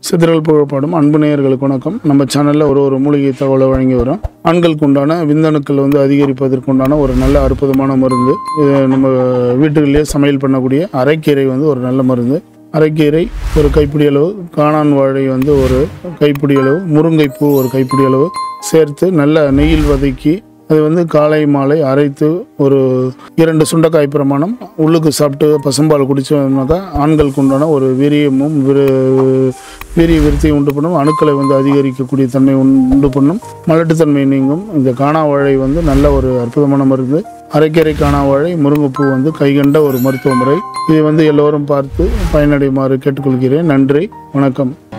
சிதறல் புகழப்படும் அன்பு நேயர்களுக்கு வணக்கம் நம்ம சேனலில் ஒரு ஒரு மூலிகை தகவலை வழங்கி வரோம் ஆண்களுக்கு உண்டான விந்தணுக்கள் வந்து அதிகரிப்பதற்கு உண்டான ஒரு நல்ல அற்புதமான மருந்து இது நம்ம வீட்டுகளிலேயே சமையல் பண்ணக்கூடிய அரைக்கீரை வந்து ஒரு நல்ல மருந்து அரைக்கீரை ஒரு கைப்பிடி அளவு காணான் வாழை வந்து ஒரு கைப்பிடி அளவு முருங்கைப்பூ ஒரு கைப்பிடி அளவு சேர்த்து நல்ல நெய்யில் வதக்கி அது வந்து காலை மாலை அரைத்து ஒரு இரண்டு சுண்டைக்காய் பிரமாணம் உள்ளுக்கு சாப்பிட்டு பசும்பால் குடிச்சோம்னாக்கா ஆண்களுக்கு உண்டான ஒரு வீரியமும் விரு வீரிய விருத்தியை உண்டு பண்ணும் அணுக்களை வந்து அதிகரிக்கக்கூடிய தன்மை உண்- உண்டு பண்ணும் மலட்டுத்தன்மை நீங்கும் இந்த காணா வாழை வந்து நல்ல ஒரு அற்புதமான மருந்து அரைக்கரை காணா வாழை முருங்கைப்பூ வந்து கைகண்ட ஒரு மருத்துவ முறை இதை வந்து எல்லோரும் பார்த்து பயனடையுமாறு கேட்டுக்கொள்கிறேன் நன்றி வணக்கம்